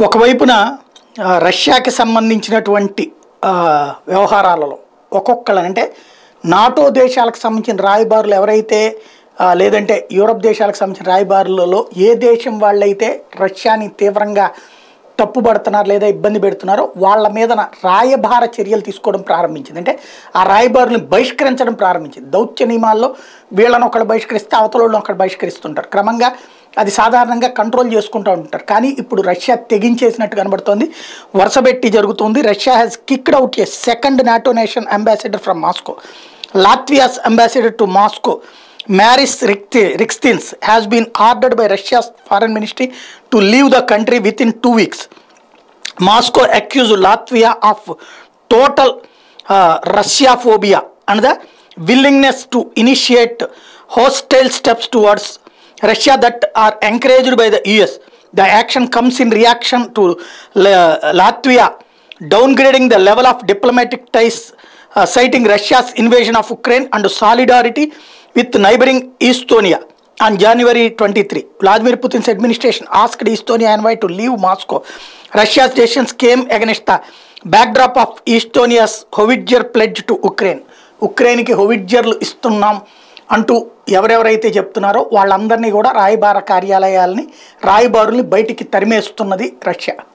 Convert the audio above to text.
ఒకవైపున ఆ, రష్యాకి సంబంధించినటువంటి ఆ, వ్యవహారాలలో ఒక్కొక్కళ్ళని అంటే నాటో దేశాలకు సంబంధించిన రాయబారులు ఎవరైతే ఆ, లేదంటే యూరప్ దేశాలకు సంబంధించిన రాయబారులలో ఏ దేశం వాళ్ళైతే రష్యాని తీవ్రంగా తప్పుపడుతున్నారు లేదా ఇబ్బంది పెడుతున్నారో వాళ్ళ మీద రాయబార చర్యలు తీసుకోవడం ప్రారంభించింది అంటే ఆ రాయబారులను బహిష్కరించడం ప్రారంభించింది దౌత్య నియమాల్లో వీళ్ళని ఒకళ్ళు బహిష్కరిస్తే అవతల ఒకళ్ళు బహిష్కరిస్తుంటారు క్రమంగా అది సాధారణంగా కంట్రోల్ చేసుకుంటూ ఉంటారు కానీ ఇప్పుడు రష్యా తెగించేసినట్టు కనబడుతోంది వరుసపెట్టి జరుగుతుంది Russia has kicked out a second NATO nation ambassador from Moscow Latvia's ambassador to Moscow Maris Rikti Riekstins has been ordered by Russia's foreign ministry to leave the country within two weeks Moscow accuses Latvia of total Russophobia and the willingness to initiate hostile steps towards Russia that are encouraged by the US the action comes in reaction to Latvia downgrading the level of diplomatic టైస్ citing Russia's invasion of Ukraine and solidarity with neighboring Estonia. On January 23, Vladimir Putin's administration asked Estonia envoy to leave Moscow. Russia's decisions came against the backdrop of Estonia's Howitzer pledge to Ukraine. ఉక్రెయిన్కి హోవిడ్జర్లు ఇస్తున్నాం అంటూ ఎవరెవరైతే చెప్తున్నారో వాళ్ళందరినీ కూడా రాయబార కార్యాలయాలని రాయబారుల్ని బయటికి తరిమేస్తున్నది రష్యా